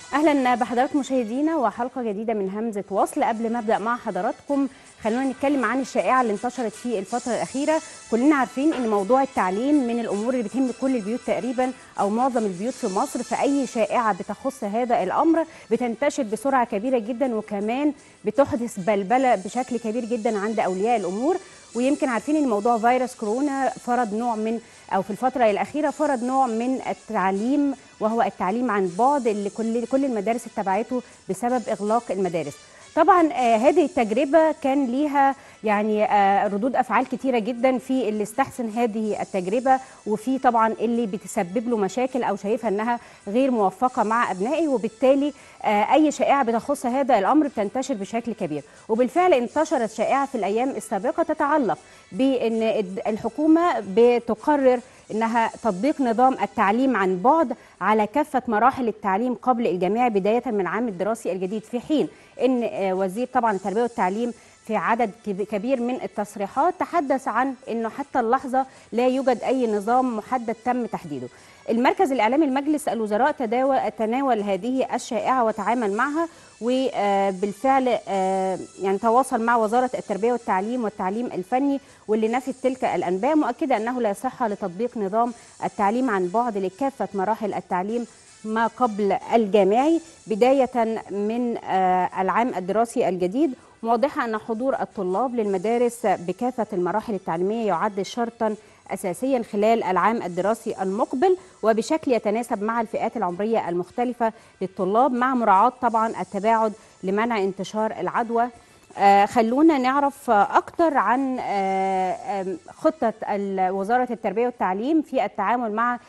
اهلا بحضراتكم مشاهدينا وحلقه جديده من همزه وصل قبل ما ابدا مع حضراتكم خلونا نتكلم عن الشائعه اللي انتشرت في الفتره الاخيره كلنا عارفين ان موضوع التعليم من الامور اللي بتهم كل البيوت تقريبا او معظم البيوت في مصر فاي شائعه بتخص هذا الامر بتنتشر بسرعه كبيره جدا وكمان بتحدث بلبله بشكل كبير جدا عند اولياء الامور ويمكن عارفين ان موضوع فيروس كورونا فرض نوع من او في الفتره الاخيره فرض نوع من التعليم وهو التعليم عن بعد اللي كل كل المدارس اتبعته بسبب اغلاق المدارس طبعا آه هذه التجربه كان ليها يعني آه ردود افعال كتيره جدا في اللي استحسن هذه التجربه وفي طبعا اللي بتسبب له مشاكل او شايفها انها غير موفقه مع ابنائي وبالتالي آه اي شائعه بتخص هذا الامر بتنتشر بشكل كبير وبالفعل انتشرت شائعه في الايام السابقه تتعلق بان الحكومه بتقرر انها تطبيق نظام التعليم عن بعد على كافه مراحل التعليم قبل الجامعي بدايه من العام الدراسي الجديد في حين ان وزير طبعا التربيه والتعليم في عدد كبير من التصريحات تحدث عن انه حتى اللحظه لا يوجد اي نظام محدد تم تحديده. المركز الاعلامي لمجلس الوزراء تداول تناول هذه الشائعه وتعامل معها وبالفعل يعني تواصل مع وزاره التربيه والتعليم والتعليم الفني واللي نفت تلك الانباء مؤكده انه لا صحه لتطبيق نظام التعليم عن بعد لكافه مراحل التعليم ما قبل الجامعي بدايه من العام الدراسي الجديد موضحه ان حضور الطلاب للمدارس بكافه المراحل التعليميه يعد شرطا اساسيا خلال العام الدراسي المقبل وبشكل يتناسب مع الفئات العمريه المختلفه للطلاب مع مراعاه طبعا التباعد لمنع انتشار العدوى آه خلونا نعرف اكتر عن آه خطه وزاره التربيه والتعليم في التعامل مع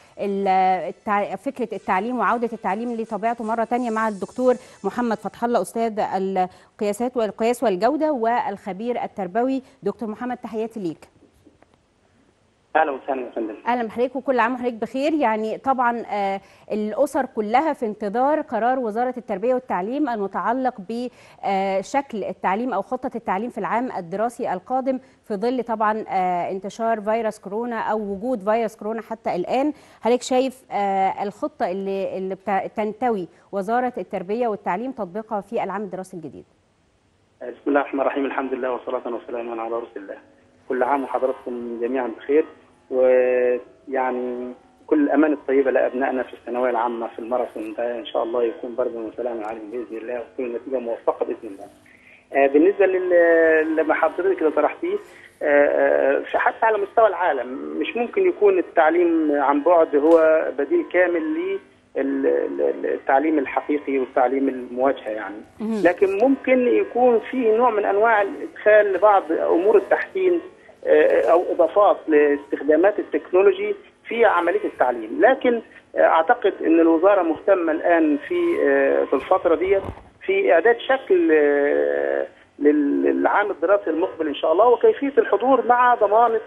فكره التعليم وعوده التعليم لطبيعته مره ثانيه مع الدكتور محمد فتح الله استاذ القياسات والقياس والجوده والخبير التربوي دكتور محمد تحياتي ليك اهلا وسهلا يا فندم اهلا بحضرتك وكل عام وحضرتك بخير يعني طبعا آه الاسر كلها في انتظار قرار وزاره التربيه والتعليم المتعلق بشكل التعليم او خطه التعليم في العام الدراسي القادم في ظل طبعا آه انتشار فيروس كورونا او وجود فيروس كورونا حتى الان حضرتك شايف آه الخطه اللي اللي تنتوي وزاره التربيه والتعليم تطبيقها في العام الدراسي الجديد بسم الله الرحمن الرحيم الحمد لله والصلاه والسلام على رسول الله كل عام وحضراتكم جميعا بخير ويعني كل الأمان الطيبة لأبنائنا في الثانوية العامة في الماراثون ده إن شاء الله يكون بردا وسلاما عليهم بإذن الله وتكون النتيجة موفقة بإذن الله. آه بالنسبة لما حضرتك اللي طرحتيه آه حتى على مستوى العالم مش ممكن يكون التعليم عن بعد هو بديل كامل للتعليم الحقيقي والتعليم المواجهة يعني لكن ممكن يكون فيه نوع من أنواع الإدخال لبعض أمور التحسين او اضافات لاستخدامات التكنولوجي في عمليه التعليم، لكن اعتقد ان الوزاره مهتمه الان في في الفتره ديت في اعداد شكل للعام الدراسي المقبل ان شاء الله وكيفيه الحضور مع ضمانه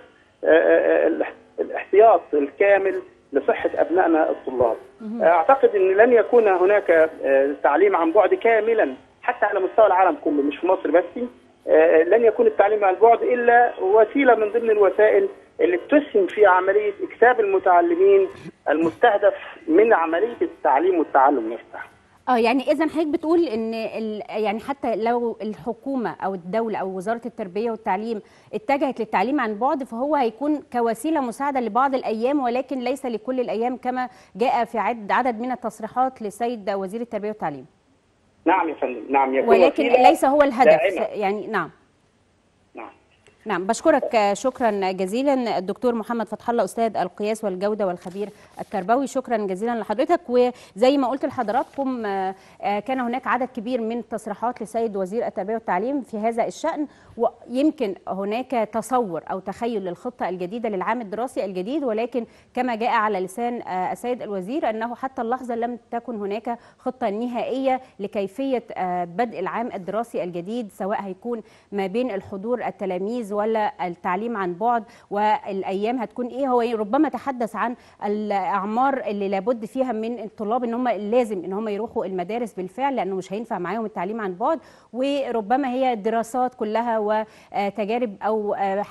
الاحتياط الكامل لصحه ابنائنا الطلاب. اعتقد ان لن يكون هناك تعليم عن بعد كاملا حتى على مستوى العالم كله مش في مصر بس لن يكون التعليم عن بعد الا وسيله من ضمن الوسائل اللي بتسهم في عمليه اكساب المتعلمين المستهدف من عمليه التعليم والتعلم نفسها. اه يعني اذا حضرتك بتقول ان يعني حتى لو الحكومه او الدوله او وزاره التربيه والتعليم اتجهت للتعليم عن بعد فهو هيكون كوسيله مساعده لبعض الايام ولكن ليس لكل الايام كما جاء في عدد من التصريحات لسيد وزير التربيه والتعليم. نعم يا فندم نعم يكون ولكن ليس هو الهدف دائمة. يعني نعم نعم نعم بشكرك شكرا جزيلا الدكتور محمد فتح الله استاذ القياس والجوده والخبير التربوي شكرا جزيلا لحضرتك وزي ما قلت لحضراتكم كان هناك عدد كبير من التصريحات لسيد وزير التربيه والتعليم في هذا الشان ويمكن هناك تصور او تخيل للخطه الجديده للعام الدراسي الجديد ولكن كما جاء على لسان السيد الوزير انه حتى اللحظه لم تكن هناك خطه نهائيه لكيفيه بدء العام الدراسي الجديد سواء هيكون ما بين الحضور التلاميذ ولا التعليم عن بعد والايام هتكون ايه هو ربما تحدث عن الاعمار اللي لابد فيها من الطلاب ان هم لازم ان هم يروحوا المدارس بالفعل لانه مش هينفع معاهم التعليم عن بعد وربما هي دراسات كلها وتجارب او حاجات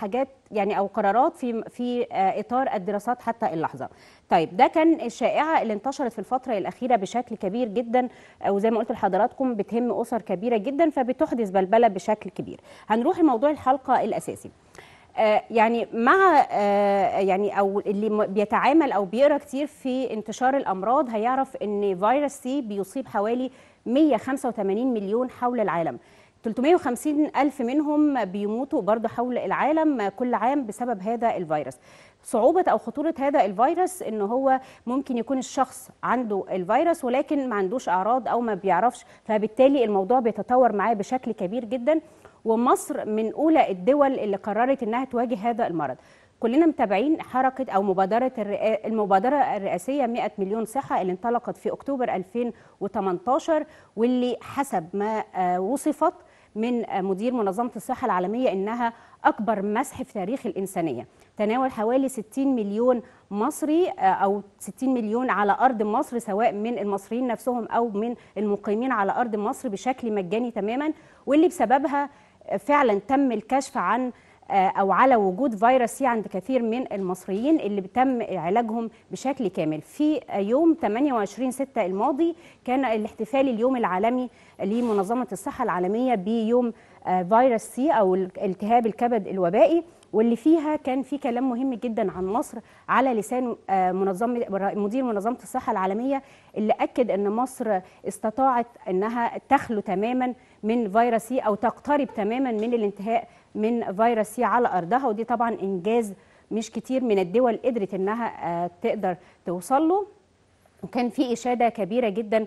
يعني او قرارات في في اطار الدراسات حتى اللحظه. طيب ده كان الشائعه اللي انتشرت في الفتره الاخيره بشكل كبير جدا وزي ما قلت لحضراتكم بتهم اسر كبيره جدا فبتحدث بلبله بشكل كبير. هنروح لموضوع الحلقه الاساسي. آه يعني مع آه يعني او اللي بيتعامل او بيقرا كتير في انتشار الامراض هيعرف ان فيروس سي بيصيب حوالي 185 مليون حول العالم 350 ألف منهم بيموتوا برضه حول العالم كل عام بسبب هذا الفيروس صعوبة أو خطورة هذا الفيروس إن هو ممكن يكون الشخص عنده الفيروس ولكن ما عندوش أعراض أو ما بيعرفش فبالتالي الموضوع بيتطور معاه بشكل كبير جدا ومصر من أولى الدول اللي قررت إنها تواجه هذا المرض كلنا متابعين حركة أو مبادرة المبادرة الرئاسية 100 مليون صحة اللي انطلقت في أكتوبر 2018 واللي حسب ما وصفت من مدير منظمة الصحة العالمية إنها أكبر مسح في تاريخ الإنسانية تناول حوالي 60 مليون مصري أو 60 مليون على أرض مصر سواء من المصريين نفسهم أو من المقيمين على أرض مصر بشكل مجاني تماما واللي بسببها فعلا تم الكشف عن او على وجود فيروس سي عند كثير من المصريين اللي تم علاجهم بشكل كامل في يوم 28 6 الماضي كان الاحتفال اليوم العالمي لمنظمه الصحه العالميه بيوم فيروس سي او التهاب الكبد الوبائي واللي فيها كان في كلام مهم جدا عن مصر على لسان منظمه مدير منظمه الصحه العالميه اللي اكد ان مصر استطاعت انها تخلو تماما من فيروس سي او تقترب تماما من الانتهاء من فيروس سي على ارضها ودي طبعا انجاز مش كتير من الدول قدرت انها تقدر توصل له وكان في اشاده كبيره جدا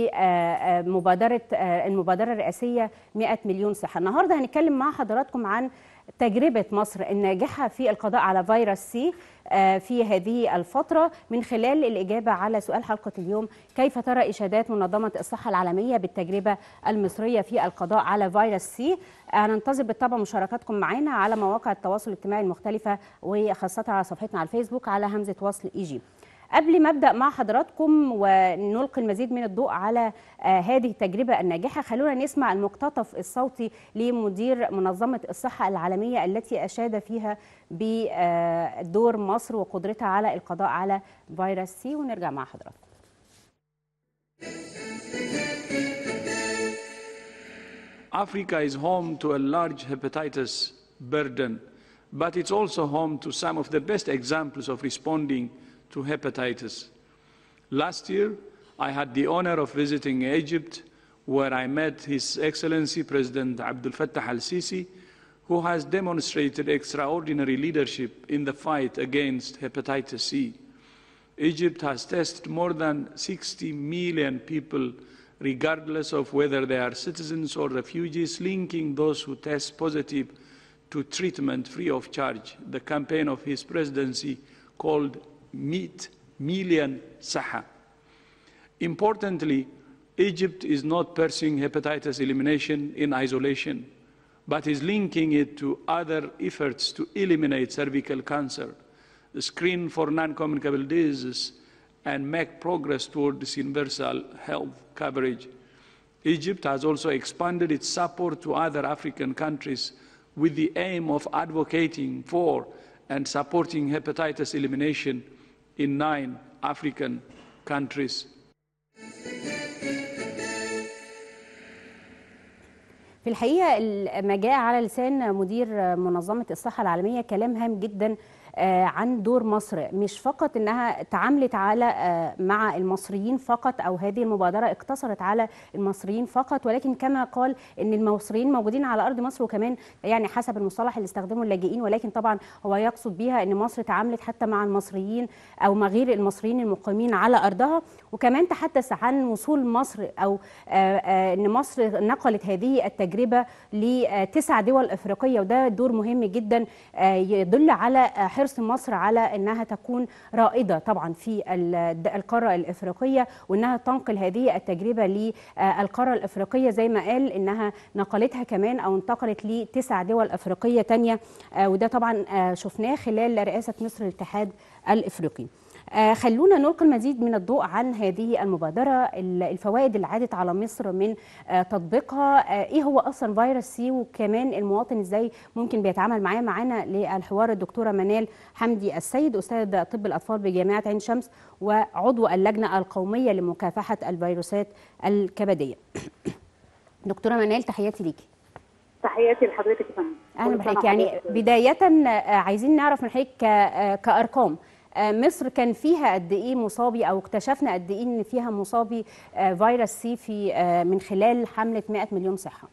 بمبادره المبادره الرئاسيه 100 مليون صحه النهارده هنتكلم مع حضراتكم عن تجربه مصر الناجحه في القضاء على فيروس سي في هذه الفتره من خلال الاجابه على سؤال حلقه اليوم كيف ترى اشادات منظمه الصحه العالميه بالتجربه المصريه في القضاء على فيروس سي هننتظر بالطبع مشاركاتكم معنا على مواقع التواصل الاجتماعي المختلفه وخاصه على صفحتنا على الفيسبوك على همزه وصل اي جي قبل ما ابدا مع حضراتكم ونلقي المزيد من الضوء على آه هذه التجربه الناجحه خلونا نسمع المقتطف الصوتي لمدير منظمه الصحه العالميه التي اشاد فيها بدور مصر وقدرتها على القضاء على فيروس سي ونرجع مع حضراتكم Africa is home to a large hepatitis burden, but it's also home to some of the best examples of responding to hepatitis. Last year, I had the honor of visiting Egypt, where I met His Excellency President Abdel Fattah al Sisi, who has demonstrated extraordinary leadership in the fight against hepatitis C. Egypt has tested more than 60 million people, regardless of whether they are citizens or refugees, linking those who test positive to treatment free of charge. The campaign of his presidency called Meet Million Saha. Importantly, Egypt is not pursuing hepatitis elimination in isolation, but is linking it to other efforts to eliminate cervical cancer, screen for non-communicable diseases, and make progress towards universal health coverage. Egypt has also expanded its support to other African countries with the aim of advocating for and supporting hepatitis elimination in nine African countries. في الحقيقه ما جاء على لسان مدير منظمه الصحه العالميه كلام هام جدا عن دور مصر مش فقط انها تعاملت على مع المصريين فقط او هذه المبادره اقتصرت على المصريين فقط ولكن كما قال ان المصريين موجودين على ارض مصر وكمان يعني حسب المصطلح اللي استخدمه اللاجئين ولكن طبعا هو يقصد بيها ان مصر تعاملت حتى مع المصريين او مع غير المصريين المقيمين على ارضها وكمان تحدث عن وصول مصر او ان مصر نقلت هذه التجربه لتسع دول افريقيه وده دور مهم جدا يدل على حرص حرص مصر على انها تكون رائده طبعا في القاره الافريقيه وانها تنقل هذه التجربه للقاره الافريقيه زي ما قال انها نقلتها كمان او انتقلت لتسع دول افريقيه تانية وده طبعا شفناه خلال رئاسه مصر للاتحاد الافريقي. آه، خلونا نلقي المزيد من الضوء عن هذه المبادرة ال- الفوائد اللي عادت على مصر من آه، تطبيقها آه، ايه هو اصلا فيروس سي وكمان المواطن ازاي ممكن بيتعامل معاه معانا للحوار الدكتورة منال حمدي السيد استاذ طب الاطفال بجامعة عين شمس وعضو اللجنة القومية لمكافحة الفيروسات الكبدية دكتورة منال تحياتي ليكي تحياتي لحضرتك يا فندم اهلا كل سنة بحضرتك يعني وحضرتك طيب. بدايه آه، عايزين نعرف من حضرتك ك- آه، كارقام آه، مصر كان فيها قد ايه مصابي او اكتشفنا قد ايه ان فيها مصابي آه، فيروس سي في آه، من خلال حمله 100 مليون صحه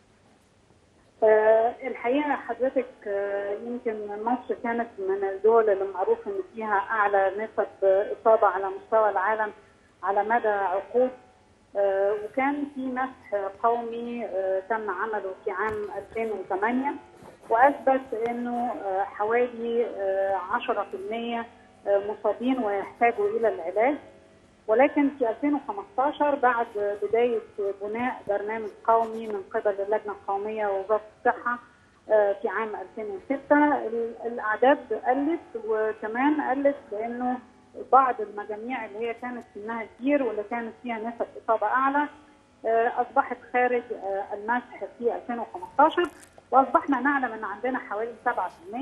آه، الحقيقه حضرتك آه، يمكن مصر كانت من الدول اللي معروف ان فيها اعلى نسب آه، اصابه على مستوى العالم على مدى عقود آه، وكان في مسح قومي آه، تم عمله في عام 2008 واثبت انه آه، حوالي آه، 10% آه، مصابين ويحتاجوا الى العلاج ولكن في 2015 بعد بداية بناء برنامج قومي من قبل اللجنة القومية ووزارة الصحة آه، في عام 2006 ال- الأعداد قلت وكمان قلت لأنه بعض المجاميع اللي هي كانت سنها كبير واللي كانت فيها نسب إصابة أعلى آه، أصبحت خارج آه، المسح في 2015 وأصبحنا نعلم أن عندنا حوالي 7%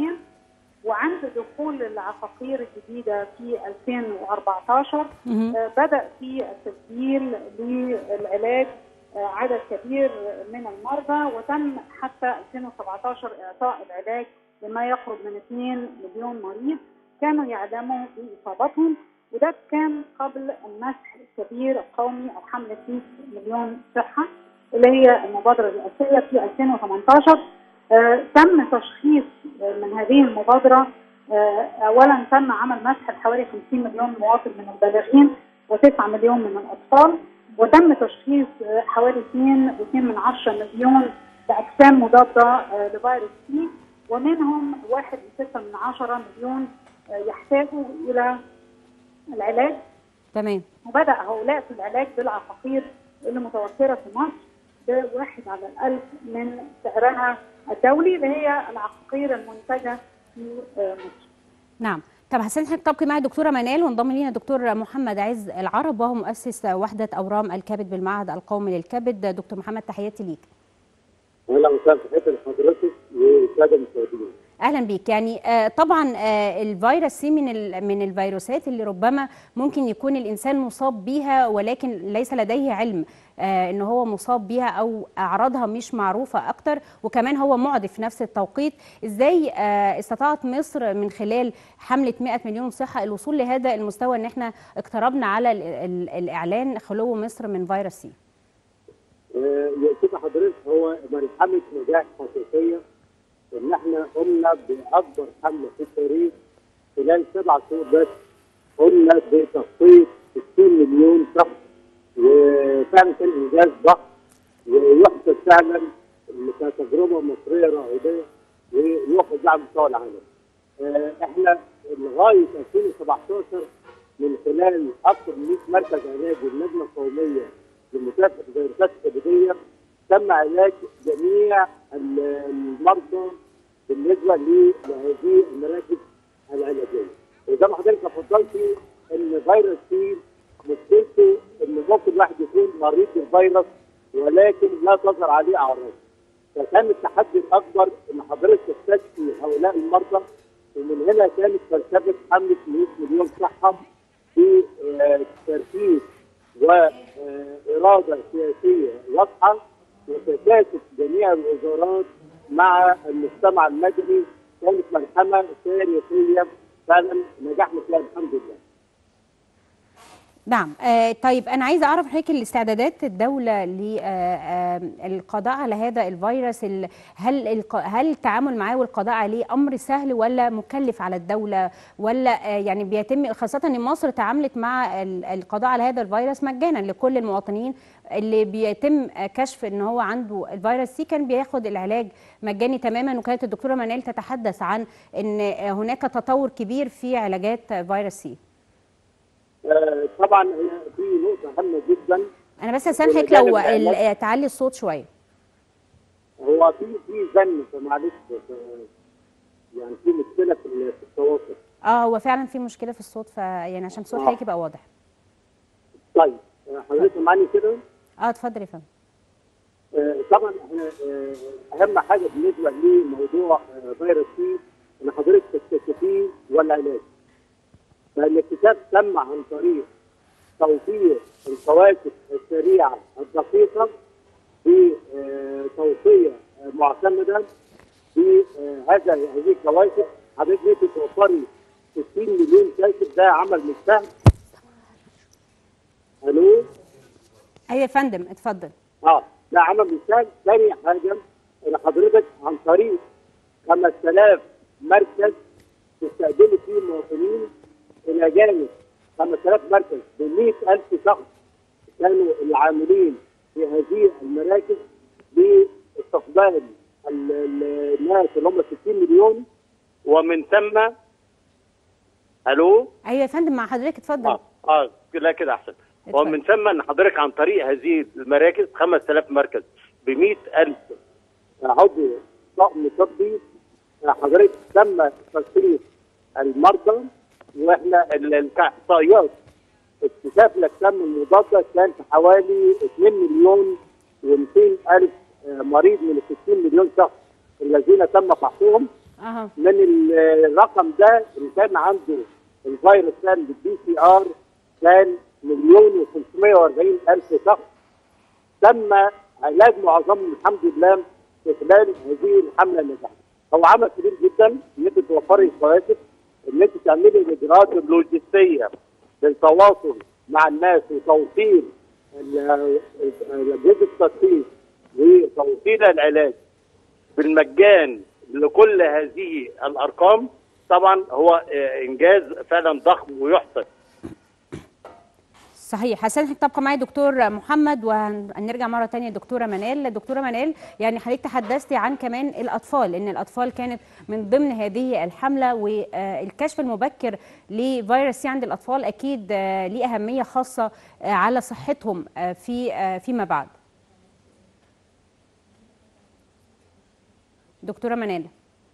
وعند دخول العقاقير الجديدة في 2014 آه، بدأ في التسجيل للعلاج آه، عدد كبير من المرضى وتم حتى 2017 إعطاء العلاج لما يقرب من 2 مليون مريض كانوا يعلموا بإصابتهم وده كان قبل المسح الكبير القومي أو حملة 100 مليون صحة اللي هي المبادرة الرئاسية في 2018 آه، تم تشخيص آه، من هذه المبادرة آه، أولا تم عمل مسح لحوالي 50 مليون مواطن من البالغين و9 مليون من الأطفال وتم تشخيص آه، حوالي 2.2 من 10 مليون بأجسام مضادة آه، لفيروس سي ومنهم 1.6 من 10 مليون آه، يحتاجوا إلى العلاج تمام وبدأ هؤلاء في العلاج بالعقاقير اللي متوفرة في مصر بواحد على الألف من سعرها الدولي اللي هي العقاقير المنتجة في آه، مصر. نعم طب هستنى حضرتك تبقي معايا دكتوره منال وانضم لينا دكتور محمد عز العرب وهو مؤسس وحده اورام الكبد بالمعهد القومي للكبد دكتور محمد تحياتي ليك اهلا وسهلا تحياتي لحضرتك والساده المشاهدين. اهلا بيك يعني آه، طبعا آه، الفيروس سي من ال- من الفيروسات اللي ربما ممكن يكون الانسان مصاب بيها ولكن ليس لديه علم آه، ان هو مصاب بيها او اعراضها مش معروفه اكتر وكمان هو معدي في نفس التوقيت ازاي آه، استطاعت مصر من خلال حمله 100 مليون صحه الوصول لهذا المستوى ان احنا اقتربنا على ال- ال- الاعلان خلو مصر من فيروس سي آه، يا سيدي حضرتك هو ملحمه نجاح حقيقيه ان احنا قمنا باكبر حمله في التاريخ خلال سبع شهور بس قمنا بتخطيط 60 مليون شخص وفعلا كان انجاز ضخم ويحسب فعلا كتجربه مصريه رائده ويؤخذ على مستوى العالم. آه، احنا لغايه 2017 من خلال اكثر من 100 مركز علاج واللجنه القوميه لمكافحه الفيروسات الكبديه تم علاج جميع ال- المرضى بالنسبه لهذه المراكز العلاجيه. وزي ما حضرتك اتفضلتي ان فيروس سي مشكلته ان ممكن الواحد يكون مريض بالفيروس ولكن لا تظهر عليه اعراض. فكان التحدي الاكبر ان حضرتك تستشفي هؤلاء المرضى ومن هنا كانت فلسفه حمله 100 مليون صحه في آه، تركيز واراده سياسيه واضحه وتكاتف جميع الوزارات مع المجتمع المدني كانت ملحمه تاريخيه فعلا نجحنا فيها الحمد لله. نعم آه طيب انا عايزه اعرف حضرتك الاستعدادات الدوله للقضاء على هذا الفيروس ال- هل الق- هل التعامل معاه والقضاء عليه امر سهل ولا مكلف على الدوله ولا آه يعني بيتم خاصه ان مصر تعاملت مع ال- القضاء على هذا الفيروس مجانا لكل المواطنين اللي بيتم آه، كشف ان هو عنده الفيروس سي كان بياخد العلاج مجاني تماما وكانت الدكتوره منال تتحدث عن ان آه، هناك تطور كبير في علاجات آه، فيروس سي آه، طبعا هي في نقطه هامه جدا انا بس هسامحك لو ال- تعلي الصوت شويه هو في في زن فمعلش ف- يعني في مشكله في ال- في التواصل اه هو فعلا في مشكله في الصوت فيعني عشان صوت آه. حضرتك يبقى واضح طيب آه، حضرتك معاني كده اه اتفضل يا فندم آه، طبعا احنا آه، اهم حاجه بالنسبه لموضوع آه، فيروس سي ان حضرتك تكتشفيه والعلاج. فالاكتشاف تم عن طريق توفير الكواكب السريعه الدقيقه بتوصيه معتمده بهذا هذه الكواكب حضرتك ممكن توفري 60 مليون كاتب ده عمل مش سهل. الو ايوه يا فندم اتفضل اه ده عمل مثال ثاني حاجه ان حضرتك عن طريق 5000 مركز تستقبلي فيه المواطنين الى جانب 5000 مركز ب 100000 شخص كانوا العاملين في هذه المراكز لاستقبال ال- ال- الناس اللي هم 60 مليون ومن ثم الو ايوه يا فندم مع حضرتك اتفضل اه اه لا كده احسن اتفضل. ومن ثم ان حضرتك عن طريق هذه المراكز 5000 مركز ب 100000 عضو طقم طبي حضرتك تم تشخيص المرضى واحنا ال- الاحصائيات اكتشاف الاجسام المضاده كان في حوالي 2 مليون و200 الف مريض من ال 60 مليون شخص الذين تم فحصهم اها من ال- الرقم ده اللي كان عنده الفيروس كان بالبي سي ار كان مليون و540 الف شخص تم علاج معظمهم الحمد لله في خلال هذه الحمله الناجحه. هو عمل كبير جدا ان انت توفري الكواكب ان انت تعملي الاجراءات اللوجستيه للتواصل مع الناس وتوصيل ال- اجهزه التشخيص وتوصيل العلاج بالمجان لكل هذه الارقام طبعا هو آه، انجاز فعلا ضخم ويحسب صحيح هستنى تبقى معايا دكتور محمد وهنرجع مره تانية دكتوره منال دكتوره منال يعني حضرتك تحدثتي عن كمان الاطفال ان الاطفال كانت من ضمن هذه الحمله والكشف المبكر لفيروس سي عند الاطفال اكيد آه، ليه اهميه خاصه آه، على صحتهم آه، في آه، فيما بعد دكتوره منال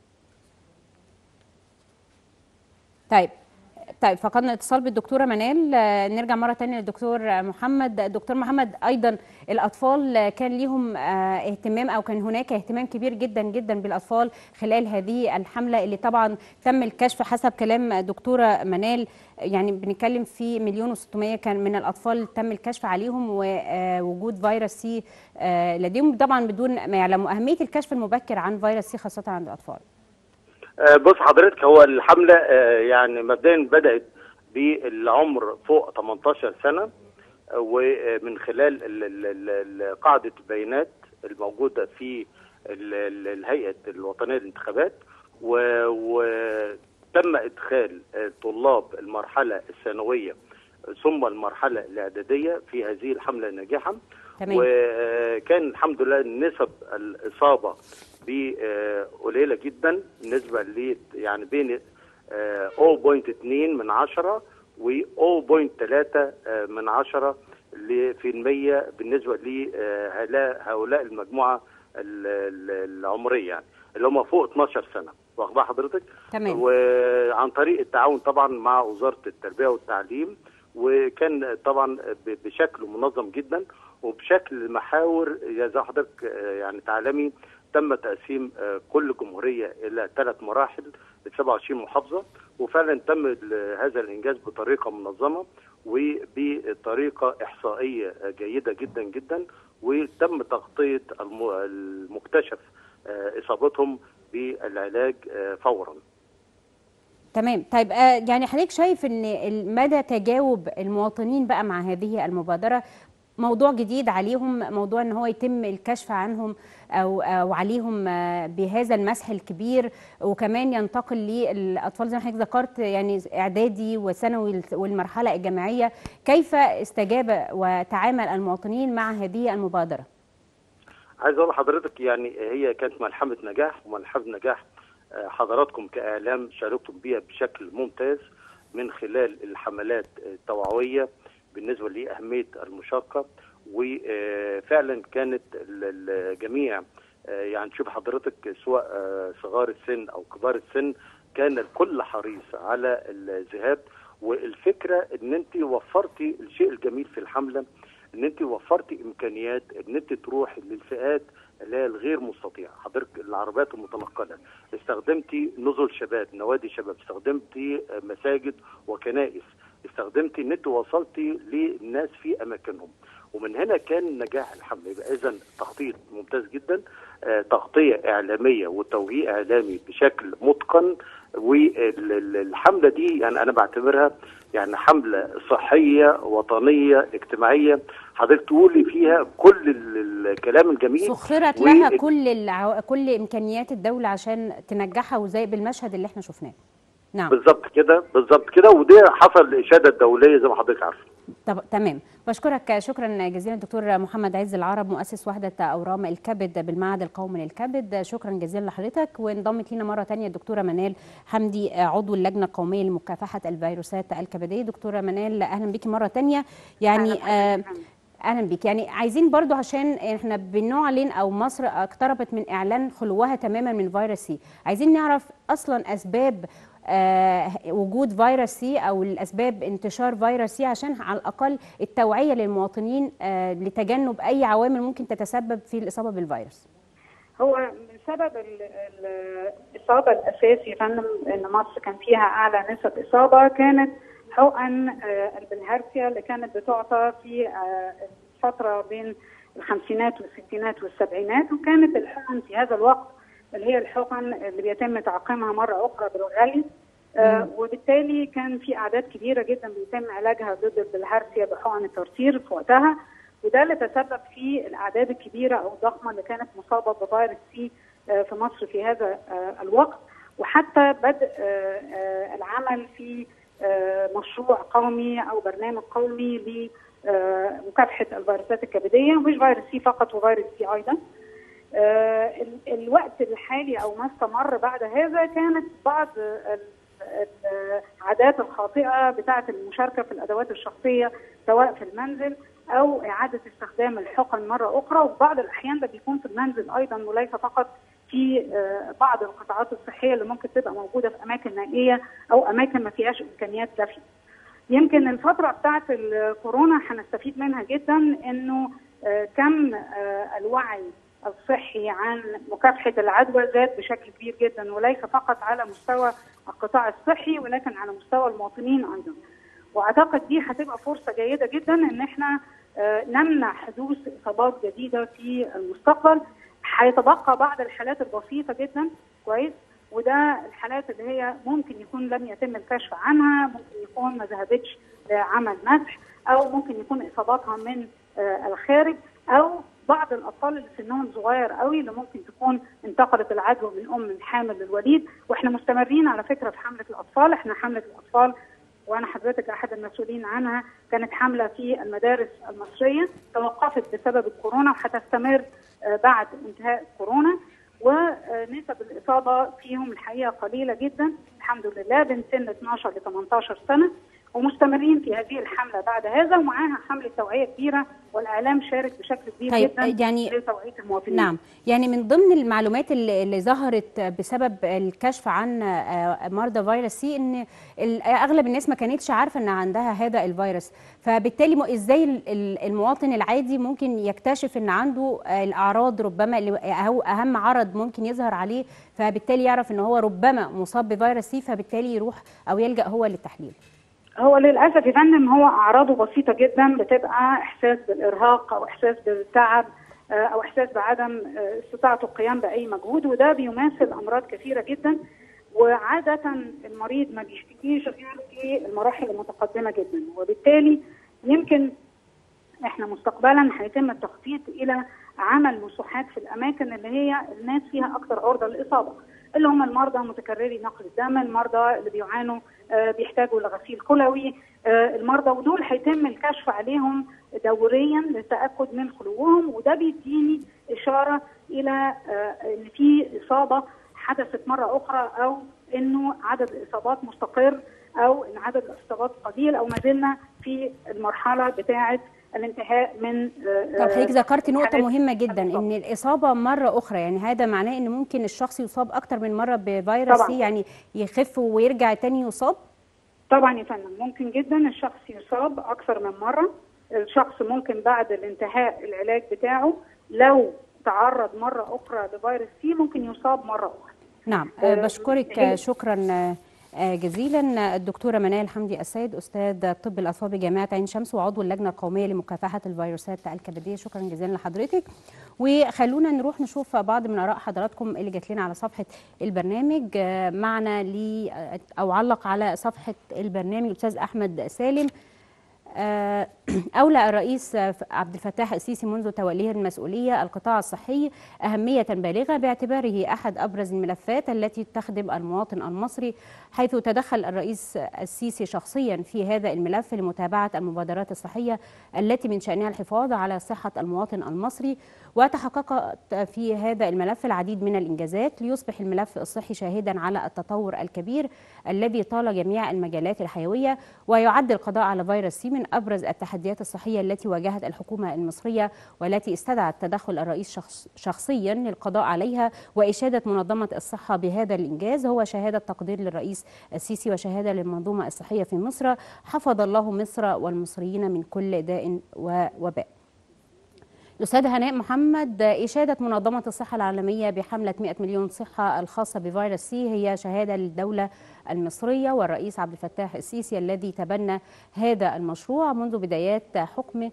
طيب طيب فقدنا اتصال بالدكتوره منال آه، نرجع مره تانية للدكتور محمد دكتور محمد ايضا الاطفال آه، كان ليهم آه، اهتمام او كان هناك اهتمام كبير جدا جدا بالاطفال خلال هذه الحمله اللي طبعا تم الكشف حسب كلام دكتوره منال يعني بنتكلم في مليون و600 كان من الاطفال تم الكشف عليهم ووجود فيروس سي آه، لديهم طبعا بدون ما يعلموا اهميه الكشف المبكر عن فيروس سي خاصه عند الاطفال آه، بص حضرتك هو الحملة آه، يعني مبدئيا بدأت بالعمر فوق 18 سنة آه، ومن خلال ال- ال- ال- ال- قاعدة البيانات الموجودة في ال- ال- الهيئة الوطنية للانتخابات و- وتم إدخال آه، طلاب المرحلة الثانوية ثم المرحلة الإعدادية في هذه الحملة الناجحة تمام. وكان الحمد لله نسب الإصابة ب- آه، قليلة جدا بالنسبة ل يعني بين آه، 0.2 من عشرة و 0.3 آه، من عشرة ل- في المية بالنسبة لهؤلاء المجموعة ال- ال- العمرية يعني اللي هم فوق 12 سنة واخد بال حضرتك؟ تمام. وعن طريق التعاون طبعا مع وزارة التربية والتعليم وكان طبعا ب- بشكل منظم جدا وبشكل محاور زي ما حضرتك آه، يعني تعلمي تم تقسيم آه، كل جمهورية إلى ثلاث مراحل ل 27 محافظة وفعلا تم ال- هذا الإنجاز بطريقة منظمة وبطريقة إحصائية آه، جيدة جدا جدا وتم تغطية الم- المكتشف آه، إصابتهم بالعلاج آه، فورا تمام طيب آه يعني حضرتك شايف ان مدى تجاوب المواطنين بقى مع هذه المبادره موضوع جديد عليهم موضوع ان هو يتم الكشف عنهم او او عليهم آه، بهذا المسح الكبير وكمان ينتقل للاطفال زي ما حضرتك ذكرت يعني اعدادي وثانوي والمرحله الجامعيه كيف استجاب وتعامل المواطنين مع هذه المبادره عايز اقول لحضرتك يعني هي كانت ملحمه نجاح وملحمه نجاح آه، حضراتكم كاعلام شاركتم بيها بشكل ممتاز من خلال الحملات التوعويه بالنسبه لاهميه المشاركه وفعلا كانت ال- الجميع آه، يعني شوف حضرتك سواء آه، صغار السن او كبار السن كان الكل حريص على الذهاب والفكره ان انت وفرتي الشيء الجميل في الحمله ان انت وفرتي امكانيات ان انت تروح للفئات اللي هي الغير مستطيعه حضرتك العربيات المتنقله استخدمتي نزل شباب نوادي شباب استخدمتي مساجد وكنائس استخدمتي ان انت وصلتي للناس في اماكنهم ومن هنا كان نجاح الحمله يبقى اذا تخطيط ممتاز جدا آه تغطيه اعلاميه وتوجيه اعلامي بشكل متقن والحمله دي يعني انا بعتبرها يعني حمله صحيه وطنيه اجتماعيه حضرتك تقولي فيها كل الكلام الجميل سخرت لها كل العو... كل امكانيات الدوله عشان تنجحها وزي بالمشهد اللي احنا شفناه نعم بالظبط كده بالظبط كده ودي حصل الاشاده الدوليه زي ما حضرتك عارفه طب تمام بشكرك شكرا جزيلا دكتور محمد عز العرب مؤسس وحده اورام الكبد بالمعهد القومي للكبد شكرا جزيلا لحضرتك وانضمت لينا مره ثانيه الدكتوره منال حمدي عضو اللجنه القوميه لمكافحه الفيروسات الكبديه دكتوره منال اهلا بك مره ثانيه يعني آه اهلا بك يعني عايزين برضو عشان احنا بنعلن او مصر اقتربت من اعلان خلوها تماما من فيروس سي عايزين نعرف اصلا اسباب آه وجود فيروس سي او الاسباب انتشار فيروس سي عشان على الاقل التوعيه للمواطنين آه لتجنب اي عوامل ممكن تتسبب في الاصابه بالفيروس هو سبب الاصابه الاساسي فندم ان مصر كان فيها اعلى نسب اصابه كانت حقن آه البلهارسيا اللي كانت بتعطى في الفتره بين الخمسينات والستينات والسبعينات وكانت الحقن في هذا الوقت اللي هي الحقن اللي بيتم تعقيمها مره اخرى بالغالي آه وبالتالي كان في اعداد كبيره جدا بيتم علاجها ضد البلهارسيا بحقن الترطير في وقتها وده اللي تسبب في الاعداد الكبيره او الضخمه اللي كانت مصابه بفيروس سي آه في مصر في هذا آه الوقت وحتى بدء العمل في مشروع قومي او برنامج قومي لمكافحه الفيروسات الكبديه مش فيروس سي فقط وفيروس سي ايضا آه الوقت الحالي او ما استمر بعد هذا كانت بعض العادات الخاطئه بتاعه المشاركه في الادوات الشخصيه سواء في المنزل او اعاده استخدام الحقن مره اخرى وفي بعض الاحيان ده بيكون في المنزل ايضا وليس فقط في آه بعض القطاعات الصحيه اللي ممكن تبقى موجوده في اماكن نائيه او اماكن ما فيهاش امكانيات كافيه. يمكن الفتره بتاعه الكورونا هنستفيد منها جدا انه آه كم الوعي الصحي عن مكافحه العدوى زاد بشكل كبير جدا وليس فقط على مستوى القطاع الصحي ولكن على مستوى المواطنين ايضا. واعتقد دي هتبقى فرصه جيده جدا ان احنا نمنع حدوث اصابات جديده في المستقبل. هيتبقى بعض الحالات البسيطه جدا كويس وده الحالات اللي هي ممكن يكون لم يتم الكشف عنها ممكن يكون ما ذهبتش لعمل مسح او ممكن يكون اصاباتها من الخارج او بعض الاطفال اللي سنهم صغير قوي اللي ممكن تكون انتقلت العدوى من ام الحامل للوليد واحنا مستمرين على فكره في حمله الاطفال احنا حمله الاطفال وانا حضرتك احد المسؤولين عنها كانت حمله في المدارس المصريه توقفت بسبب الكورونا وهتستمر بعد انتهاء كورونا ونسب الاصابه فيهم الحقيقه قليله جدا الحمد لله بين سن 12 ل 18 سنه ومستمرين في هذه الحمله بعد هذا ومعاها حمله توعيه كبيره والاعلام شارك بشكل كبير طيب جدا يعني لتوعيه المواطنين. نعم يعني من ضمن المعلومات اللي, اللي ظهرت بسبب الكشف عن مرضى فيروس سي ان اغلب الناس ما كانتش عارفه ان عندها هذا الفيروس فبالتالي ازاي المواطن العادي ممكن يكتشف ان عنده الاعراض ربما اللي هو اهم عرض ممكن يظهر عليه فبالتالي يعرف ان هو ربما مصاب بفيروس سي فبالتالي يروح او يلجا هو للتحليل هو للاسف يا فندم هو اعراضه بسيطه جدا بتبقى احساس بالارهاق او احساس بالتعب او احساس بعدم استطاعته القيام باي مجهود وده بيماثل امراض كثيره جدا وعاده المريض ما بيشتكيش غير في المراحل المتقدمه جدا وبالتالي يمكن احنا مستقبلا هيتم التخطيط الى عمل مساحات في الاماكن اللي هي الناس فيها اكثر عرضه للاصابه اللي هم المرضى متكرري نقل الدم المرضى اللي بيعانوا آه بيحتاجوا لغسيل كلوي آه المرضى ودول هيتم الكشف عليهم دوريا للتاكد من خلوهم وده بيديني اشاره الى آه ان في اصابه حدثت مره اخرى او انه عدد الاصابات مستقر او ان عدد الاصابات قليل او ما زلنا في المرحله بتاعه الانتهاء من طب حضرتك ذكرتي نقطة حالات مهمة جدا الإصابة. ان الإصابة مرة أخرى يعني هذا معناه ان ممكن الشخص يصاب أكتر من مرة بفيروس طبعاً. سي يعني يخف ويرجع تاني يصاب طبعا يا فندم ممكن جدا الشخص يصاب اكثر من مره الشخص ممكن بعد الانتهاء العلاج بتاعه لو تعرض مره اخرى لفيروس سي ممكن يصاب مره اخرى نعم آه، بشكرك هي- شكرا آه، جزيلا الدكتورة منال حمدي السيد أستاذ طب الأطفال بجامعة عين شمس وعضو اللجنة القومية لمكافحة الفيروسات الكبدية شكرا جزيلا لحضرتك وخلونا نروح نشوف بعض من آراء حضراتكم اللي جات لنا على صفحة البرنامج آه، معنا لي أو علق على صفحة البرنامج الأستاذ أحمد سالم آه، أولى الرئيس عبد الفتاح السيسي منذ توليه المسؤولية القطاع الصحي أهمية بالغة باعتباره أحد أبرز الملفات التي تخدم المواطن المصري حيث تدخل الرئيس السيسي شخصيا في هذا الملف لمتابعة المبادرات الصحية التي من شأنها الحفاظ على صحة المواطن المصري وتحققت في هذا الملف العديد من الإنجازات ليصبح الملف الصحي شاهدا على التطور الكبير الذي طال جميع المجالات الحيوية ويعد القضاء على فيروس سي من أبرز التحديات الصحية التي واجهت الحكومة المصرية والتي استدعت تدخل الرئيس شخص شخصيا للقضاء عليها وإشادة منظمة الصحة بهذا الإنجاز هو شهادة تقدير للرئيس السيسي وشهادة للمنظومة الصحية في مصر حفظ الله مصر والمصريين من كل داء ووباء الأستاذة هناء محمد إشادة منظمة الصحة العالمية بحملة 100 مليون صحة الخاصة بفيروس سي هي شهادة للدولة المصرية والرئيس عبد الفتاح السيسي الذي تبنى هذا المشروع منذ بدايات حكمه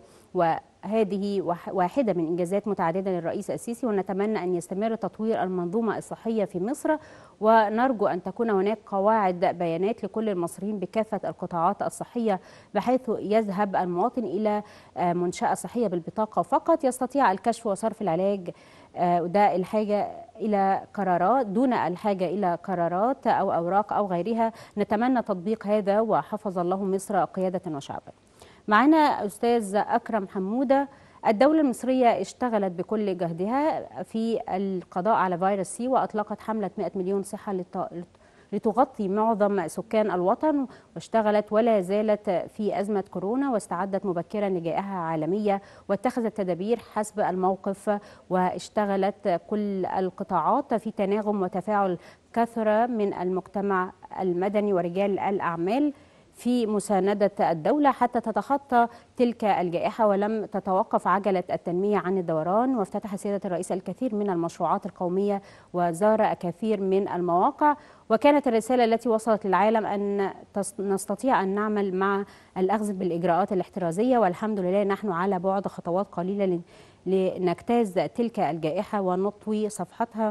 وهذه واح- واحدة من إنجازات متعددة للرئيس السيسي ونتمنى أن يستمر تطوير المنظومة الصحية في مصر ونرجو أن تكون هناك قواعد بيانات لكل المصريين بكافة القطاعات الصحية بحيث يذهب المواطن إلى آه، منشأة صحية بالبطاقة فقط يستطيع الكشف وصرف العلاج آه، وده الحاجة إلى قرارات دون الحاجة إلى قرارات أو أوراق أو غيرها نتمنى تطبيق هذا وحفظ الله مصر قيادة وشعبا معنا أستاذ أكرم حمودة الدولة المصرية اشتغلت بكل جهدها في القضاء على فيروس سي وأطلقت حملة 100 مليون صحة للط- لتغطي معظم سكان الوطن واشتغلت ولا زالت في أزمة كورونا واستعدت مبكرا لجائحة عالمية واتخذت تدابير حسب الموقف واشتغلت كل القطاعات في تناغم وتفاعل كثرة من المجتمع المدني ورجال الأعمال في مساندة الدولة حتى تتخطى تلك الجائحة ولم تتوقف عجلة التنمية عن الدوران وافتتح سيادة الرئيس الكثير من المشروعات القومية وزار كثير من المواقع وكانت الرسالة التي وصلت للعالم أن تس- نستطيع أن نعمل مع الأخذ بالإجراءات الاحترازية والحمد لله نحن على بعد خطوات قليلة لن- لنجتاز تلك الجائحة ونطوي صفحتها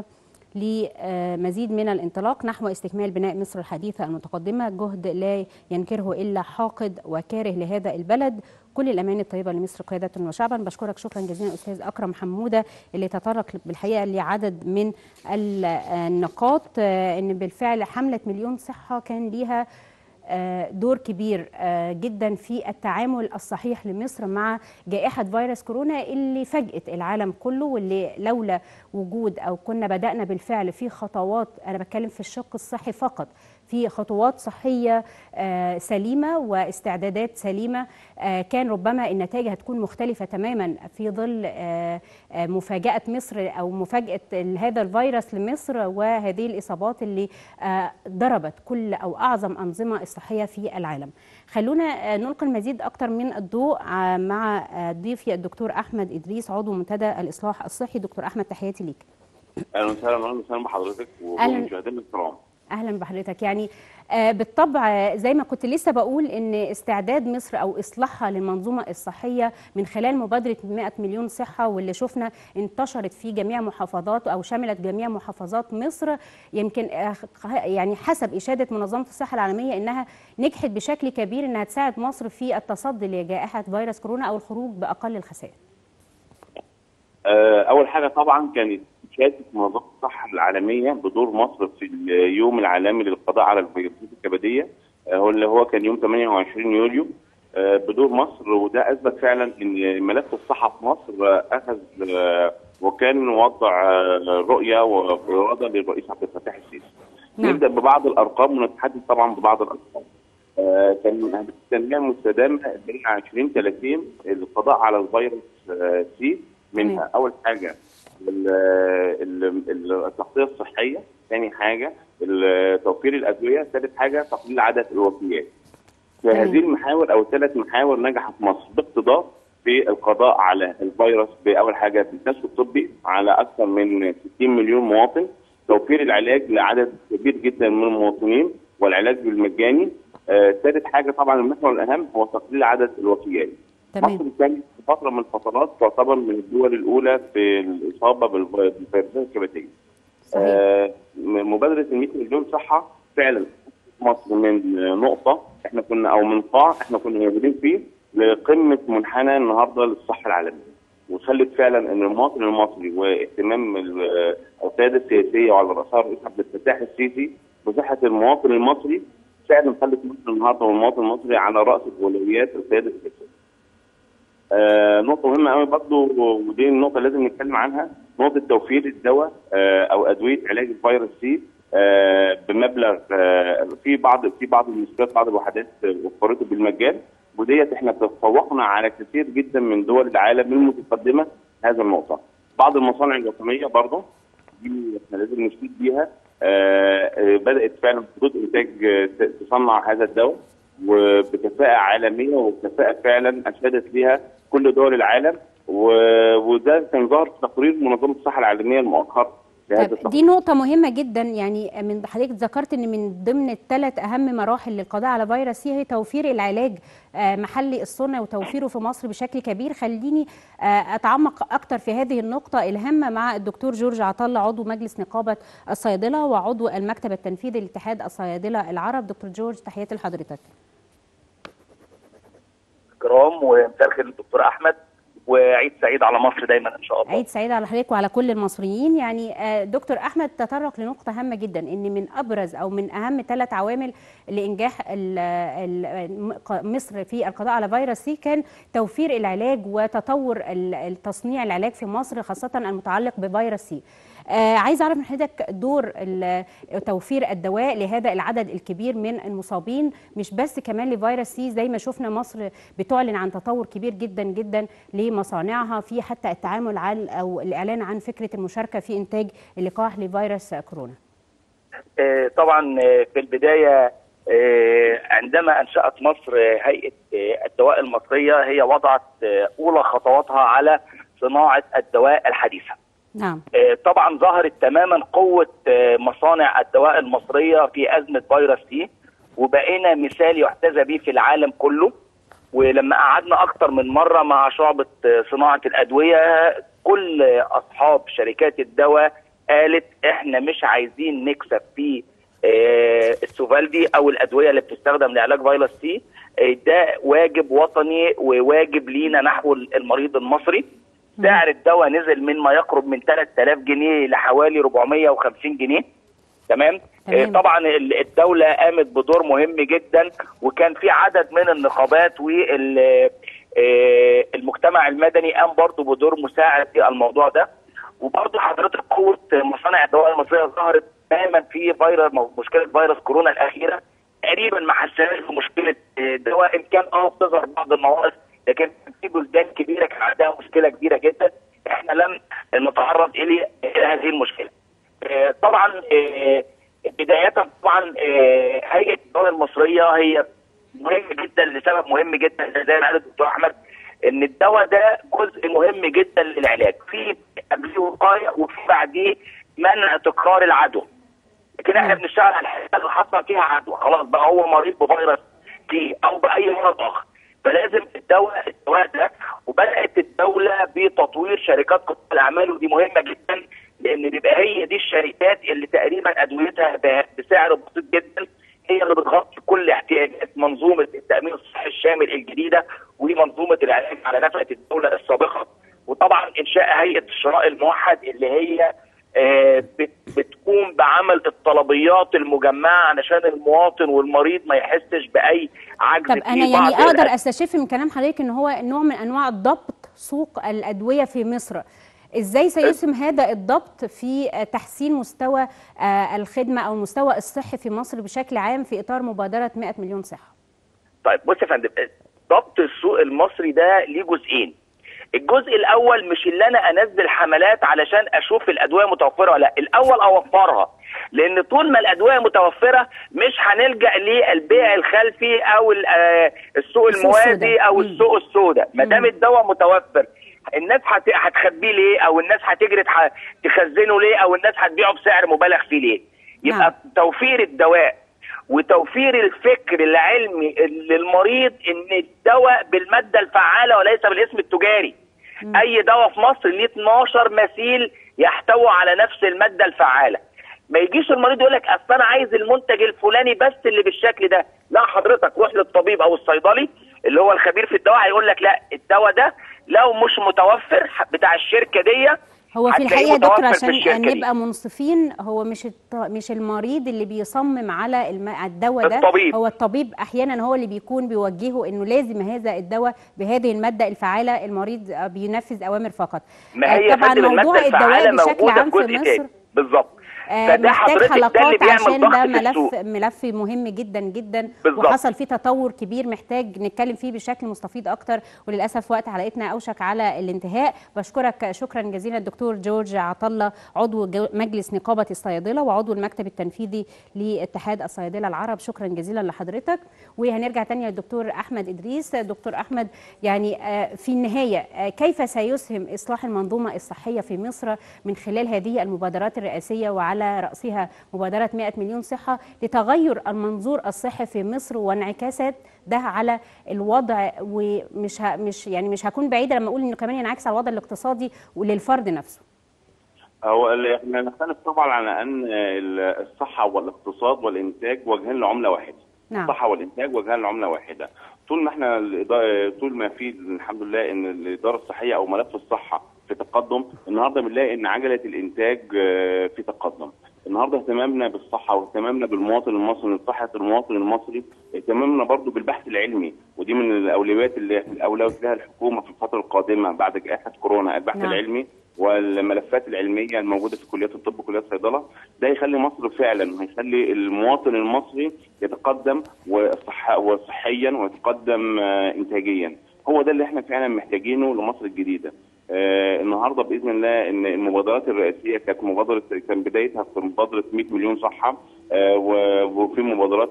لمزيد من الانطلاق نحو استكمال بناء مصر الحديثة المتقدمة جهد لا ينكره إلا حاقد وكاره لهذا البلد كل الأمان الطيبة لمصر قيادة وشعبا بشكرك شكرا جزيلا أستاذ أكرم حمودة اللي تطرق بالحقيقة لعدد من ال- النقاط آه، إن بالفعل حملة مليون صحة كان ليها آه، دور كبير آه، جدا في التعامل الصحيح لمصر مع جائحة فيروس كورونا اللي فاجأت العالم كله واللي لولا وجود أو كنا بدأنا بالفعل في خطوات أنا بتكلم في الشق الصحي فقط في خطوات صحية آه، سليمة واستعدادات سليمة آه، كان ربما النتائج هتكون مختلفة تماما في ظل آه، آه، مفاجأة مصر أو مفاجأة ال- هذا الفيروس لمصر وهذه الإصابات اللي آه، ضربت كل أو أعظم أنظمة الصحية في العالم خلونا آه، نلقي المزيد أكثر من الضوء آه، مع آه، ضيفي الدكتور أحمد إدريس عضو منتدى الإصلاح الصحي دكتور أحمد تحياتي ليك اهلا وسهلا اهلا وسهلا بحضرتك أهلاً. ومشاهدينا الكرام اهلا بحضرتك يعني آه، بالطبع آه، زي ما كنت لسه بقول ان استعداد مصر او اصلاحها للمنظومه الصحيه من خلال مبادره 100 مليون صحه واللي شفنا انتشرت في جميع محافظات او شملت جميع محافظات مصر يمكن آه، يعني حسب اشاده منظمه الصحه العالميه انها نجحت بشكل كبير انها تساعد مصر في التصدي لجائحه فيروس كورونا او الخروج باقل الخسائر. آه، اول حاجه طبعا كانت شهاده منظمه الصحه العالميه بدور مصر في اليوم العالمي للقضاء على الفيروسات الكبديه آه، هو اللي هو كان يوم 28 يوليو آه، بدور مصر وده اثبت فعلا ان ملف الصحه في مصر آه، اخذ آه، وكان وضع آه، رؤيه واراده للرئيس عبد الفتاح السيسي. نعم. نبدا ببعض الارقام ونتحدث طبعا ببعض الارقام. آه، كان هدف التنميه المستدامه بين 2030 القضاء على الفيروس آه، سي منها تمام. اول حاجه ال- ال- التغطيه الصحيه، ثاني حاجه ال- توفير الادويه، ثالث حاجه تقليل عدد الوفيات. في تمام. هذه المحاور او الثلاث محاور نجحت مصر باقتضاء في القضاء على الفيروس باول حاجه بالكشف الطبي على اكثر من 60 مليون مواطن، توفير العلاج لعدد كبير جدا من المواطنين والعلاج بالمجاني. آه، ثالث حاجه طبعا المحور الاهم هو تقليل عدد الوفيات. تمام مصر كانت في فتره من الفترات تعتبر من الدول الاولى في الاصابه بالفي- بالفيروسات الكبديه. صحيح آه، م- مبادره ال 100 مليون صحه فعلا مصر من آه، نقطه احنا كنا او من قاع احنا كنا موجودين فيه لقمه منحنى النهارده للصحه العالميه. وخلت فعلا ان المواطن المصري واهتمام ال- آه، القياده السياسيه وعلى راسها الرئيس عبد الفتاح السيسي بصحه المواطن المصري فعلا خلت مصر النهارده والمواطن المصري على راس اولويات القياده السياسيه. آه نقطة مهمة قوي برضه ودي النقطة لازم نتكلم عنها نقطة توفير الدواء آه أو أدوية علاج الفيروس سي آه بمبلغ آه في بعض في بعض المستشفيات بعض الوحدات آه، وفرته بالمجان وديت احنا تفوقنا على كثير جدا من دول العالم المتقدمة هذا النقطة. بعض المصانع الوطنية برضه دي احنا لازم نشيد بيها آه آه بدأت فعلا خطوط إنتاج آه، ت- تصنع هذا الدواء وبكفاءة عالمية وكفاءة فعلا أشادت لها كل دول العالم و... وده كان ظهر في تقرير منظمة الصحة العالمية المؤخر لهذا طيب التقرير. دي نقطة مهمة جدا يعني من حضرتك ذكرت ان من ضمن الثلاث اهم مراحل للقضاء على فيروس سي هي توفير العلاج آه، محلي الصنع وتوفيره في مصر بشكل كبير خليني آه، اتعمق اكتر في هذه النقطة الهامة مع الدكتور جورج عطله عضو مجلس نقابة الصيادلة وعضو المكتب التنفيذي لاتحاد الصيادلة العرب دكتور جورج تحياتي لحضرتك كرام ومساء الخير للدكتور احمد وعيد سعيد على مصر دايما ان شاء الله عيد سعيد على حضرتك وعلى كل المصريين يعني آه، دكتور احمد تطرق لنقطه هامه جدا ان من ابرز او من اهم ثلاث عوامل لانجاح ال- ال- مصر في القضاء على فيروس سي كان توفير العلاج وتطور ال- التصنيع العلاج في مصر خاصه المتعلق بفيروس سي آه عايز اعرف من حضرتك دور ال- توفير الدواء لهذا العدد الكبير من المصابين مش بس كمان لفيروس سي زي ما شفنا مصر بتعلن عن تطور كبير جدا جدا لمصانعها في حتى التعامل عن او الاعلان عن فكره المشاركه في انتاج اللقاح لفيروس كورونا آه، طبعا آه، في البدايه آه، عندما انشات مصر آه، هيئه آه، الدواء المصريه هي وضعت آه، اولى خطواتها على صناعه الدواء الحديثه نعم آه، طبعا ظهرت تماما قوه آه، مصانع الدواء المصريه في ازمه فيروس سي وبقينا مثال يحتذى به في العالم كله ولما قعدنا اكتر من مره مع شعبه آه، صناعه الادويه كل آه، اصحاب شركات الدواء قالت احنا مش عايزين نكسب في آه، السوفالدي او الادويه اللي بتستخدم لعلاج فيروس سي آه، ده واجب وطني وواجب لينا نحو المريض المصري سعر الدواء نزل من ما يقرب من 3000 جنيه لحوالي 450 جنيه تمام تمام. آه، طبعا ال- الدوله قامت بدور مهم جدا وكان في عدد من النقابات والمجتمع المدني قام برضه بدور مساعد في الموضوع ده وبرضه حضرتك قوه مصانع الدواء المصريه ظهرت تماما في فيروس مشكله فيروس كورونا الاخيره تقريبا ما حسناش بمشكله آه، دواء ان كان اه بتظهر بعض النواقص لكن في بلدان كبيره كان عندها مشكله كبيره جدا احنا لم نتعرض الى إلى هذه المشكله. آه، طبعا آه، بدايه طبعا آه، هيئه الدوله المصريه هي مهمه جدا لسبب مهم جدا زي ما قال الدكتور احمد ان الدواء ده جزء مهم جدا للعلاج في قبليه وقايه وفي بعديه منع تكرار العدوى لكن احنا نعم. بنشتغل على الحته اللي حصل فيها عدوى خلاص بقى هو مريض بفيروس سي او باي مرض اخر فلازم الدواء الدواء ده وبدات الدوله بتطوير شركات قطاع الاعمال ودي مهمه جدا لان بيبقى هي دي الشركات اللي تقريبا ادويتها ب- بسعر بسيط جدا هي اللي بتغطي كل احتياجات منظومه التامين الصحي الشامل الجديده ومنظومه العلاج على نفقه الدوله السابقه وطبعا انشاء هيئه الشراء الموحد اللي هي آه، بت- بتقوم بعمل الطلبيات المجمعه علشان المواطن والمريض ما يحسش باي عجز طب في انا بعض يعني اقدر الأدوية. استشف من كلام حضرتك ان هو نوع من انواع ضبط سوق الادويه في مصر ازاي سيسهم هذا الضبط في آه، تحسين مستوى آه، الخدمه او المستوى الصحي في مصر بشكل عام في اطار مبادره 100 مليون صحه طيب بص يا فندم ضبط السوق المصري ده ليه جزئين الجزء الاول مش اللي انا انزل حملات علشان اشوف الادويه متوفره ولا لا الاول اوفرها لان طول ما الادويه متوفره مش هنلجا للبيع الخلفي او ال- آه، السوق السوق الموازي السوداء. او مم. السوق السوداء ما دام الدواء متوفر الناس هت- هتخبيه ليه او الناس هتجري تح- تخزنه ليه او الناس هتبيعه بسعر مبالغ فيه ليه يبقى نعم. توفير الدواء وتوفير الفكر العلمي للمريض ان الدواء بالماده الفعاله وليس بالاسم التجاري اي دواء في مصر ليه 12 مثيل يحتوي على نفس الماده الفعاله ما يجيش المريض يقول لك اصل انا عايز المنتج الفلاني بس اللي بالشكل ده لا حضرتك روح للطبيب او الصيدلي اللي هو الخبير في الدواء هيقول لك لا الدواء ده لو مش متوفر بتاع الشركه دي هو في هتلاقيه الحقيقه يا دكتور متوفر في الشركة عشان دي. نبقى منصفين هو مش الط... مش المريض اللي بيصمم على الم... الدواء ده الطبيب. هو الطبيب احيانا هو اللي بيكون بيوجهه انه لازم هذا الدواء بهذه الماده الفعاله المريض بينفذ اوامر فقط ما آه، هي طبعا فندم موضوع الماده الفعاله الدواء بشكل موجوده عام في في جزء مصر تاني بالظبط آه، فده محتاج حضرتك ده اللي حلقات بيعمل عشان ضغط ده في ملف السوق ملف مهم جدا جدا بالظبط. وحصل فيه تطور كبير محتاج نتكلم فيه بشكل مستفيض اكتر وللاسف وقت حلقتنا اوشك على الانتهاء بشكرك شكرا جزيلا الدكتور جورج عطله عضو جو- مجلس نقابه الصيادله وعضو المكتب التنفيذي لاتحاد الصيادله العرب شكرا جزيلا لحضرتك وهنرجع تاني للدكتور احمد ادريس دكتور احمد يعني آه، في النهايه آه، كيف سيسهم اصلاح المنظومه الصحيه في مصر من خلال هذه المبادرات الرئاسيه وعلى راسها مبادره 100 مليون صحه لتغير المنظور الصحي في مصر وانعكاسات ده على الوضع ومش ه... مش يعني مش هكون بعيده لما اقول انه كمان ينعكس على الوضع الاقتصادي وللفرد نفسه هو ال- احنا نختلف طبعا على ان ال- الصحه والاقتصاد والانتاج وجهين لعمله واحده. نعم. الصحه والانتاج وجهين لعمله واحده. طول ما احنا الإدارة- طول ما في الحمد لله ان الاداره الصحيه او ملف الصحه في تقدم، النهارده بنلاقي ان عجله الانتاج آه، في تقدم. النهارده اهتمامنا بالصحه واهتمامنا بالمواطن المصري بصحه المواطن المصري اهتمامنا برضو بالبحث العلمي ودي من الاولويات اللي الاولويات لها الحكومه في الفتره القادمه بعد جائحه كورونا البحث نعم. العلمي والملفات العلميه الموجوده في كليات الطب وكليات الصيدله ده يخلي مصر فعلا هيخلي المواطن المصري يتقدم وصح وصحيا ويتقدم آه، انتاجيا هو ده اللي احنا فعلا محتاجينه لمصر الجديده آه النهارده باذن الله ان المبادرات الرئاسيه كانت مبادره كان بدايتها في مبادره 100 مليون صحه آه و- وفي مبادرات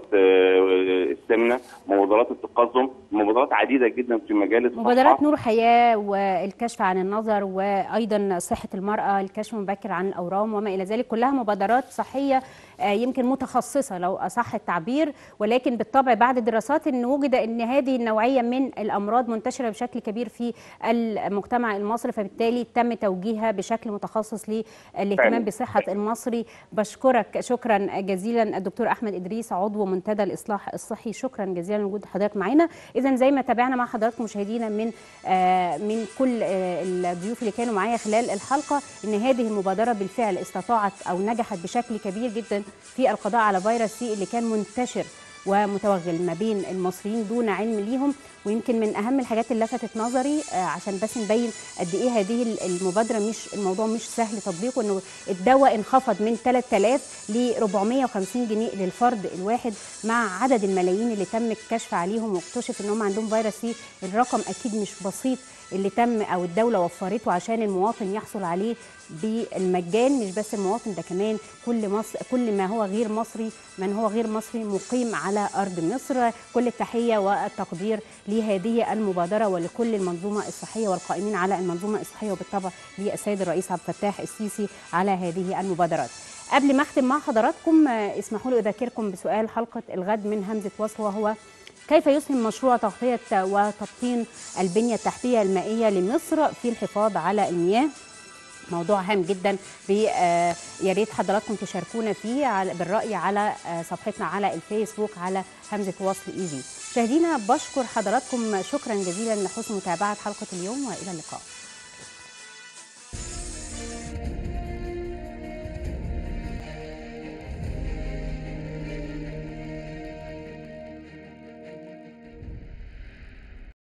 آه السمنه مبادرات التقزم مبادرات عديده جدا في مجال الصحه مبادرات نور حياه والكشف عن النظر وايضا صحه المراه الكشف المبكر عن الاورام وما الى ذلك كلها مبادرات صحيه آه، يمكن متخصصه لو اصح التعبير ولكن بالطبع بعد دراسات ان وجد ان هذه النوعيه من الامراض منتشره بشكل كبير في المجتمع المصري فبالتالي تم توجيهها بشكل متخصص للاهتمام فعلا. بصحه المصري بشكرك شكرا جزيلا الدكتور احمد ادريس عضو منتدى الاصلاح الصحي شكرا جزيلا لوجود حضرتك معنا اذا زي ما تابعنا مع حضراتكم مشاهدينا من آه، من كل آه، الضيوف اللي كانوا معايا خلال الحلقه ان هذه المبادره بالفعل استطاعت او نجحت بشكل كبير جدا في القضاء على فيروس سي اللي كان منتشر ومتوغل ما بين المصريين دون علم ليهم ويمكن من اهم الحاجات اللي لفتت نظري آه، عشان بس نبين قد ايه هذه المبادره مش الموضوع مش سهل تطبيقه انه الدواء انخفض من 3000 ل 450 جنيه للفرد الواحد مع عدد الملايين اللي تم الكشف عليهم واكتشف ان هم عندهم فيروس سي الرقم اكيد مش بسيط اللي تم او الدوله وفرته عشان المواطن يحصل عليه بالمجان مش بس المواطن ده كمان كل مصر كل ما هو غير مصري من هو غير مصري مقيم على ارض مصر كل التحيه والتقدير لهذه المبادره ولكل المنظومه الصحيه والقائمين على المنظومه الصحيه وبالطبع للسيد الرئيس عبد الفتاح السيسي على هذه المبادرات قبل ما اختم مع حضراتكم آه، اسمحوا لي اذكركم بسؤال حلقه الغد من همزه وصل وهو كيف يسهم مشروع تغطيه وتبطين البنيه التحتيه المائيه لمصر في الحفاظ على المياه موضوع هام جدا بي- آه، يا ريت حضراتكم تشاركونا فيه على- بالرأي على آه، صفحتنا على الفيسبوك على همزة وصل ايزي مشاهدينا بشكر حضراتكم شكرا جزيلا لحسن متابعة حلقة اليوم وإلى اللقاء